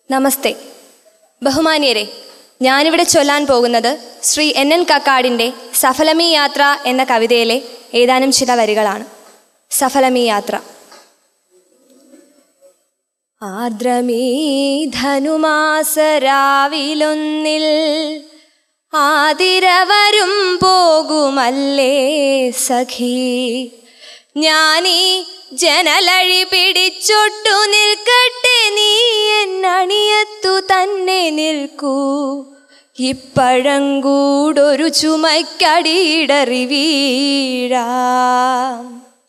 നമസ്തേ ബഹുമാന്യരെ ഞാനിവിടെ ചൊല്ലാൻ പോകുന്നത് ശ്രീ എൻ എൻ കക്കാടിൻ്റെ സഫലമീ യാത്ര എന്ന കവിതയിലെ ഏതാനും ചില വരികളാണ് സഫലമീ യാത്ര ആർദ്രമീ ധനുമാസരാവിലൊന്നിൽ ആതിരവരും പോകുമല്ലേ സഖി ഞാനീ ജനലഴി പിടിച്ചൊട്ടു നിൽക്കട്ടെ നീ എന്നണിയത്തു തന്നെ നിൽക്കൂ ഇപ്പഴങ്കൂടൊരു ചുമയ്ക്കടിയിടറി വീഴാം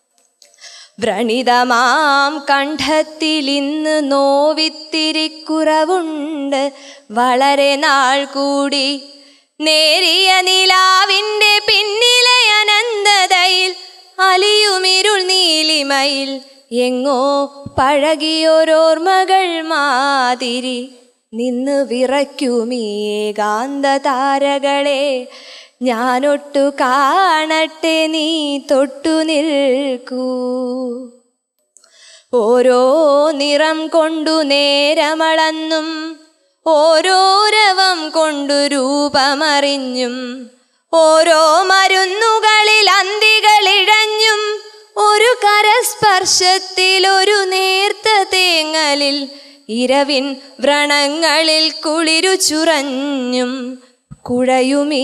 വ്രണിതമാം കണ്ഠത്തിലിന്ന് നോവിത്തിരി കുറവുണ്ട് വളരെ നാൾ കൂടി നേരിയ നിലാവിൻ്റെ പിന്നിലെ അനന്തതയിൽ അലിയുമിരുൾ നീലിമയിൽ എങ്ങോ പഴകിയൊരോർമ്മകൾ മാതിരി നിന്ന് വിറയ്ക്കുമീ ഏകാന്ത താരകളെ ഞാനൊട്ടു കാണട്ടെ നീ തൊട്ടു നിൽക്കൂ ഓരോ നിറം കൊണ്ടു നേരമളന്നും ഓരോ രവം കൊണ്ടു രൂപമറിഞ്ഞും ഓരോ മരുന്നുകളിൽ അന്തികളിഴഞ്ഞും ഒരു കരസ്പർശത്തിൽ ഒരു നേർത്ത തേങ്ങലിൽ ഇരവിൻ വ്രണങ്ങളിൽ കുളിരു ചുറഞ്ഞും കുഴയുമീ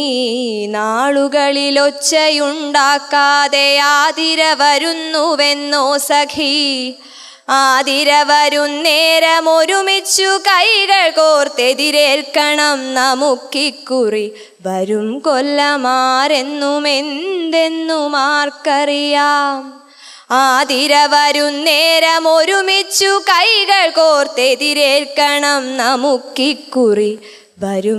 നാളുകളിലൊച്ചയുണ്ടാക്കാതെ ആതിര വരുന്നുവെന്നോ സഖി ആതിര വരുന്നേരം ഒരുമിച്ചു കൈകൾ കോർത്തെതിരേൽക്കണം നമുക്കിക്കുറി വരും കൊല്ലമാരെന്നുമെന്തെന്നും ആർക്കറിയാം ആതിര വരുന്നേരം ഒരുമിച്ചു കൈകൾ കോർത്തെതിരേൽക്കണം നമുക്കിക്കുറി വരും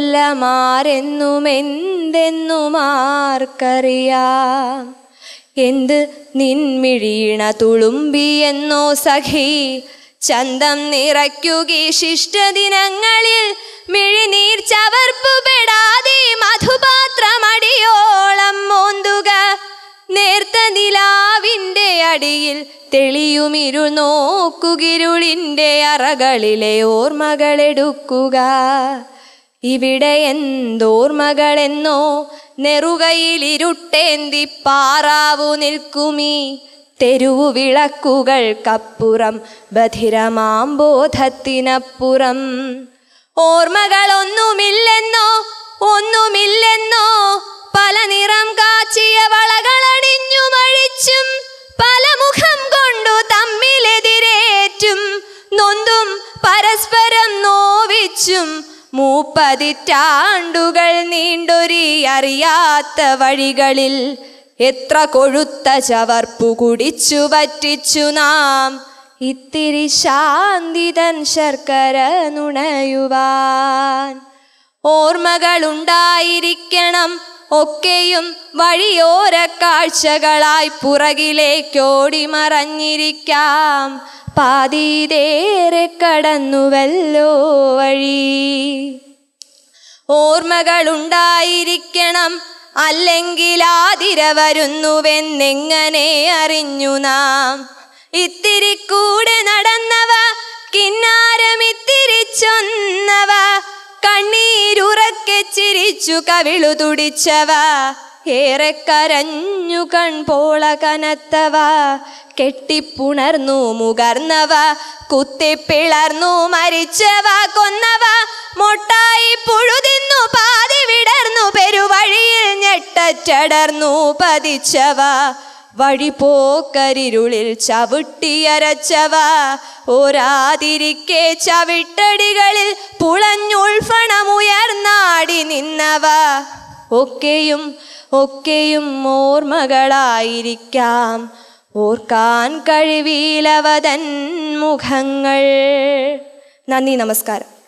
കൊല്ലമാരെന്നുമെന്തെന്നും ആർക്കറിയാം എന്ത് നിൻമിഴീണ തുളുമ്പിയെന്നോ സഖി ചന്തം നിറയ്ക്കുകി ശിഷ്ടദിനങ്ങളിൽ മിഴിനീർ ചവർപ്പുപെടാതെ മധുപാത്രമടിയോളം മോന്തുക നേർത്ത നിലാവിൻ്റെ അടിയിൽ തെളിയുമിരു നോക്കുകിരുളിൻ്റെ അറകളിലെ ഓർമ്മകളെടുക്കുക ഇവിടെ എന്തോർമ്മകളെന്നോ നെറുകയിലിരുട്ടേന്തി പാറാവു നിൽക്കുമീ തെരുവു വിളക്കുകൾക്കപ്പുറം ബധിരമാം ബോധത്തിനപ്പുറം ഓർമ്മകളൊന്നുമില്ലെന്നോ ഒന്നുമില്ലെന്നോ പല നിറം കാച്ചിയ വളകളണിഞ്ഞു മഴിച്ചും പല മുഖം കൊണ്ടു തമ്മിലെതിരേറ്റും നൊന്തും പരസ്പരം നോവിച്ചും മൂപ്പതിറ്റാണ്ടുകൾ നീണ്ടൊരി അറിയാത്ത വഴികളിൽ എത്ര കൊഴുത്ത ചവർപ്പു കുടിച്ചു വറ്റിച്ചു നാം ഇത്തിരി ശാന്തിതൻ ശർക്കര നുണയുവാൻ ഓർമ്മകളുണ്ടായിരിക്കണം ഒക്കെയും വഴിയോര കാഴ്ചകളായി പുറകിലേക്കോടി മറഞ്ഞിരിക്കാം പാതീതേറെ കടന്നുവല്ലോ വഴി ഓർമ്മകളുണ്ടായിരിക്കണം അല്ലെങ്കിൽ ആതിര വരുന്നുവെന്നെങ്ങനെ അറിഞ്ഞു നാം ഇത്തിരി കൂടെ നടന്നവ കിന്നാരമിത്തിരി ചൊന്നവ കണ്ണീരുറക്കെ ചിരിച്ചു കവിളു തുടിച്ചവ ഏറെ കരഞ്ഞു കൺപോള കനത്തവ കെട്ടിപ്പുണർന്നു മുകർന്നവ കുത്തിപ്പിളർന്നു മരിച്ചവ കൊന്നവ മൊട്ടായി പുഴുതിന്നു പാതി വിടർന്നു പെരുവഴിയിൽ ഞെട്ടച്ചടർന്നു പതിച്ചവ വഴിപോക്കരിരുളിൽ ചവിട്ടിയരച്ചവ ഓരാതിരിക്കെ ചവിട്ടടികളിൽ പുളഞ്ഞുൾഫണമുയർന്നാടി നിന്നവ ഒക്കെയും ഒക്കെയും ഓർമ്മകളായിരിക്കാം ഓർക്കാൻ കഴിവിലവതൻ മുഖങ്ങൾ നന്ദി നമസ്കാരം